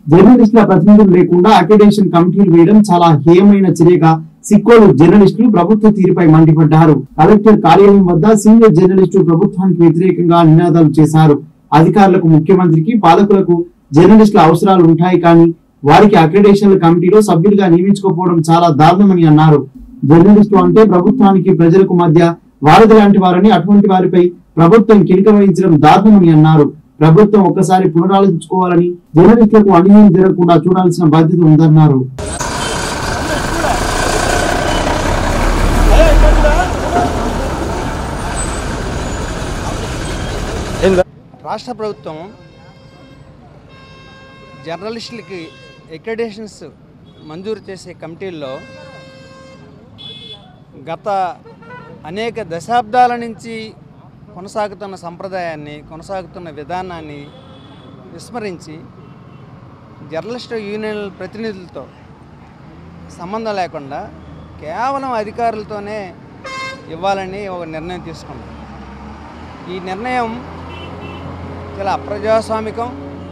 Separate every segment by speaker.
Speaker 1: జర్నలిస్టుల ప్రతినిధులు లేకుండా అక్రిడేషన్ కమిటీలు వేయడం చాలా హేయమైన చర్యగా సిక్కోలు జర్నలిస్టులు ప్రభుత్వ తీరుపై మండిపడ్డారు కలెక్టర్ కార్యాలయం వద్ద సీనియర్ జర్నలిస్టు ప్రభుత్వానికి వ్యతిరేకంగా నినాదాలు చేశారు అధికారులకు ముఖ్యమంత్రికి పాలకులకు జర్నలిస్టుల అవసరాలు ఉంటాయి కానీ వారికి అక్రిడేషన్ల కమిటీలో సభ్యులుగా నియమించుకోకపోవడం చాలా దారుణమని అన్నారు జర్నలిస్టు అంటే ప్రభుత్వానికి ప్రజలకు మధ్య వారధి లాంటి వారని అటువంటి వారిపై ప్రభుత్వం కినిక వహించడం దారుణమని అన్నారు ప్రభుత్వం ఒక్కసారి పునరాలోచించుకోవాలని జర్నలిస్టులకు అన్యాయం జరగకుండా చూడాల్సిన బాధ్యత ఉందన్నారు
Speaker 2: రాష్ట్ర ప్రభుత్వం జర్నలిస్టులకి అక్రిడేషన్స్ మంజూరు చేసే కమిటీల్లో గత అనేక దశాబ్దాల నుంచి కొనసాగుతున్న సంప్రదాయాన్ని కొనసాగుతున్న విధానాన్ని విస్మరించి జర్నలిస్ట్ యూనియన్ ప్రతినిధులతో సంబంధం లేకుండా కేవలం అధికారులతోనే ఇవ్వాలని ఒక నిర్ణయం తీసుకున్నాం ఈ నిర్ణయం చాలా అప్రజాస్వామికం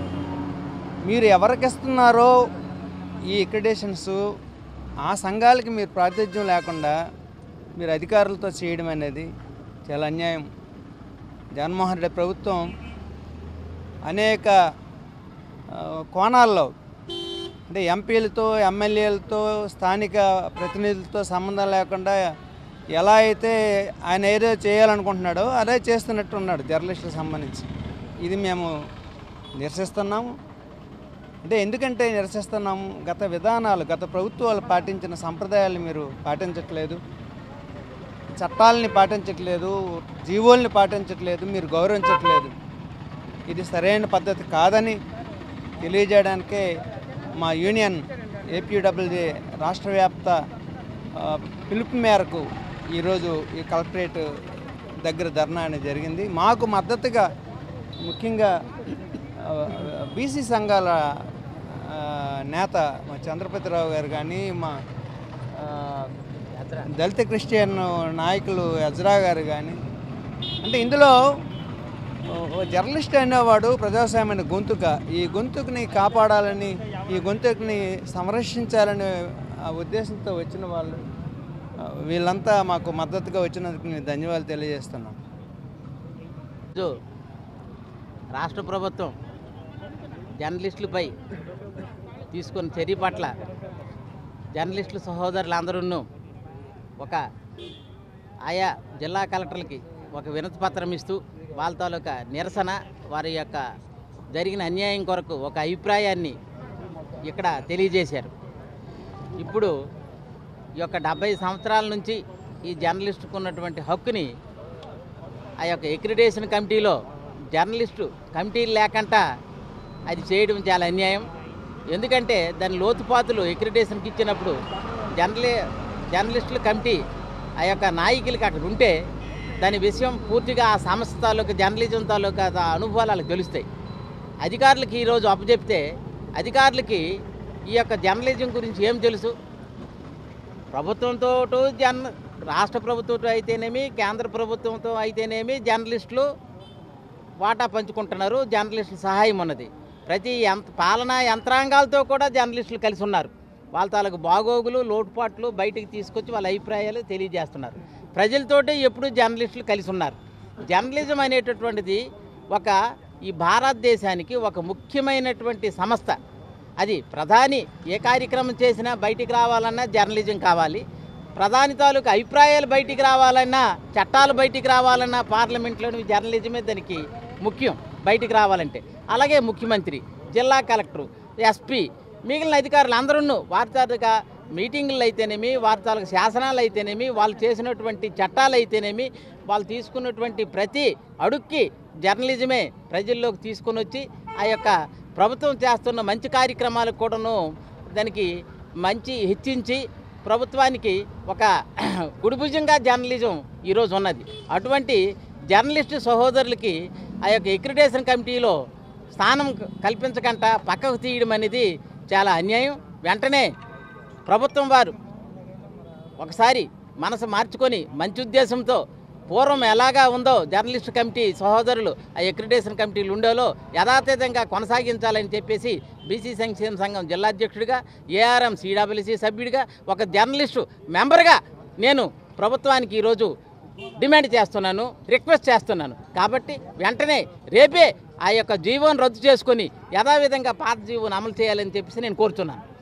Speaker 2: మీరు ఎవరికి ఇస్తున్నారో ఈ అక్రిడేషన్స్ ఆ సంఘాలకి మీరు ప్రాతినిధ్యం లేకుండా మీరు అధికారులతో చేయడం అనేది చాలా అన్యాయం జగన్మోహన్ రెడ్డి ప్రభుత్వం అనేక ఆ, కోణాల్లో అంటే ఎంపీలతో ఎమ్మెల్యేలతో స్థానిక ప్రతినిధులతో సంబంధం లేకుండా ఎలా అయితే ఆయన ఏదో చేయాలనుకుంటున్నాడో అదే చేస్తున్నట్టు ఉన్నాడు జర్నలిస్టులకు సంబంధించి ఇది మేము నిరసిస్తున్నాము అంటే ఎందుకంటే నిరసిస్తున్నాము గత విధానాలు గత ప్రభుత్వాలు పాటించిన సంప్రదాయాలు మీరు పాటించట్లేదు చట్టాలని పాటించట్లేదు జీవోల్ని పాటించట్లేదు మీరు గౌరవించట్లేదు ఇది సరైన పద్ధతి కాదని తెలియజేయడానికే మా యూనియన్ ఏపీడబ్ల్యూజే రాష్ట్ర వ్యాప్త ఆ, పిలుపు మేరకు ఈరోజు ఈ కలెక్టరేట్ దగ్గర ధర్నా అనేది జరిగింది మాకు మద్దతుగా ముఖ్యంగా బీసీ సంఘాల ఆ, నేత మా చంద్రపతిరావు గారు కానీ మా ఆ, దళిత క్రిస్టియన్ నాయకులు అజ్రా గారు కానీ అంటే ఇందులో ఓ- ఓ జర్నలిస్ట్ అనేవాడు ప్రజాస్వామ్యమైన గొంతుక ఈ గొంతుకుని కాపాడాలని ఈ గొంతుకుని సంరక్షించాలనే ఆ ఉద్దేశంతో వచ్చిన వాళ్ళు ఆ, వీళ్ళంతా మాకు మద్దతుగా వచ్చినందుకు నేను ధన్యవాదాలు తెలియజేస్తున్నాను
Speaker 3: ఈరోజు రాష్ట్ర ప్రభుత్వం జర్నలిస్టులపై తీసుకున్న చర్య పట్ల జర్నలిస్టుల సహోదరులందరూ ఒక ఆయా జిల్లా కలెక్టర్లకి ఒక వినతి పత్రం ఇస్తూ వాళ్ళ తాలూకా నిరసన వారి యొక్క జరిగిన అన్యాయం కొరకు ఒక అభిప్రాయాన్ని ఇక్కడ తెలియజేశారు ఇప్పుడు ఈ యొక్క డెబ్బై సంవత్సరాల నుంచి ఈ జర్నలిస్టుకు ఉన్నటువంటి హక్కుని ఆ యొక్క ఎక్రిడేషన్ కమిటీలో జర్నలిస్టు కమిటీలు లేకుండా అది చేయడం చాలా అన్యాయం ఎందుకంటే దాని లోతుపాతులు ఎక్రిడేషన్కి ఇచ్చినప్పుడు జర్నలి జర్నలిస్టుల కమిటీ ఆ యొక్క నాయకులకి అక్కడ ఉంటే దాని విషయం పూర్తిగా ఆ సంస్థ తాలూకా జర్నలిజం తాలూకా ఆ అనుభవాలు వాళ్ళకి తెలుస్తాయి అధికారులకి ఈరోజు అప్పచెప్తే అధికారులకి ఈ యొక్క జర్నలిజం గురించి ఏం తెలుసు ప్రభుత్వంతో జన్ రాష్ట్ర ప్రభుత్వంతో అయితేనేమి కేంద్ర ప్రభుత్వంతో అయితేనేమి జర్నలిస్టులు వాటా పంచుకుంటున్నారు జర్నలిస్టుల సహాయం ఉన్నది ప్రతి యంత్ర పాలనా యంత్రాంగాలతో కూడా జర్నలిస్టులు కలిసి ఉన్నారు వాళ్ళ తాలూకు బాగోగులు లోటుపాట్లు బయటికి తీసుకొచ్చి వాళ్ళ అభిప్రాయాలు తెలియజేస్తున్నారు ప్రజలతోటి ఎప్పుడు జర్నలిస్టులు కలిసి ఉన్నారు జర్నలిజం అనేటటువంటిది ఒక ఈ భారతదేశానికి ఒక ముఖ్యమైనటువంటి సంస్థ అది ప్రధాని ఏ కార్యక్రమం చేసినా బయటికి రావాలన్నా జర్నలిజం కావాలి ప్రధాని తాలూకు అభిప్రాయాలు బయటికి రావాలన్నా చట్టాలు బయటికి రావాలన్నా పార్లమెంట్లోని జర్నలిజమే దానికి ముఖ్యం బయటికి రావాలంటే అలాగే ముఖ్యమంత్రి జిల్లా కలెక్టరు ఎస్పీ మిగిలిన అధికారులు అందరూ వారి తాలూకా మీటింగులు అయితేనేమి వారి తాలూకా శాసనాలు అయితేనేమి వాళ్ళు చేసినటువంటి చట్టాలు అయితేనేమి వాళ్ళు తీసుకున్నటువంటి ప్రతి అడుక్కి జర్నలిజమే ప్రజల్లోకి తీసుకొని వచ్చి ఆ యొక్క ప్రభుత్వం చేస్తున్న మంచి కార్యక్రమాలకు కూడాను దానికి మంచి హెచ్చించి ప్రభుత్వానికి ఒక కుడిభుజంగా జర్నలిజం ఈరోజు ఉన్నది అటువంటి జర్నలిస్టు సహోదరులకి ఆ యొక్క ఎక్రిడేషన్ కమిటీలో స్థానం కల్పించకుండా పక్కకు తీయడం అనేది చాలా అన్యాయం వెంటనే ప్రభుత్వం వారు ఒకసారి మనసు మార్చుకొని మంచి ఉద్దేశంతో పూర్వం ఎలాగా ఉందో జర్నలిస్ట్ కమిటీ సహోదరులు ఆ ఎక్రిటేషన్ కమిటీలు ఉండేలో యథాతథంగా కొనసాగించాలని చెప్పేసి బీసీ సంక్షేమ సంఘం జిల్లా అధ్యక్షుడిగా ఏఆర్ఎం సిడబ్ల్యూసీ సభ్యుడిగా ఒక జర్నలిస్టు మెంబర్గా నేను ప్రభుత్వానికి ఈరోజు డిమాండ్ చేస్తున్నాను రిక్వెస్ట్ చేస్తున్నాను కాబట్టి వెంటనే రేపే ఆ యొక్క జీవోను రద్దు చేసుకొని యథావిధంగా పాత జీవోను అమలు చేయాలని చెప్పేసి నేను కోరుతున్నాను